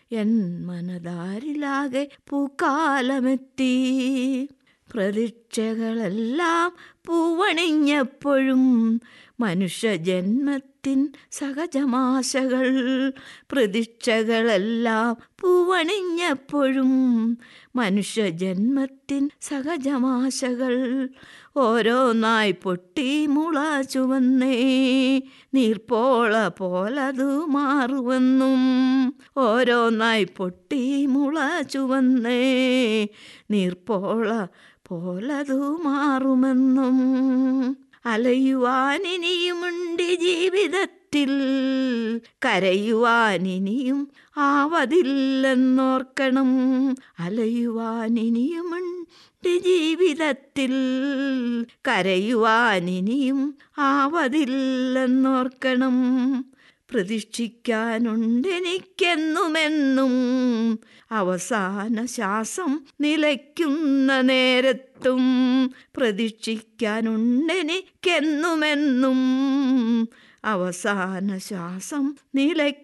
N മനതാരിലാകെ പൂക്കാലമെത്തി പ്രതീക്ഷകളെല്ലാം പൂവണിഞ്ഞപ്പോഴും മനുഷ്യജന്മത്തിൻ സഹജമാശകൾ പ്രതീക്ഷകളെല്ലാം പൂവണിഞ്ഞപ്പോഴും മനുഷ്യജന്മത്തിൻ സഹജമാശകൾ ഓരോന്നായി പൊട്ടി മുള ചുവന്നേ നീർപ്പോള പോലതു മാറുവെന്നും ഓരോന്നായി പൊട്ടി മുള ചുവന്നേ നീർപ്പോള പോലതു മാറുമെന്നും അലയുവാനിനിയുമുണ്ട് ജീവിതത്തിൽ കരയുവാനിനിയും ആവതില്ലെന്നോർക്കണം അലയുവാനിനിയുമുണ്ട് ജീവിതത്തിൽ കരയുവാനിനിയും ആവതില്ലെന്നോർക്കണം പ്രതീക്ഷിക്കാനുണ്ടെനിക്കെന്നുമെന്നും അവസാന ശ്വാസം നിലയ്ക്കുന്ന നേരത്തും പ്രതീക്ഷിക്കാനുണ്ടെനിക്കെന്നുമെന്നും അവസാന ശ്വാസം നില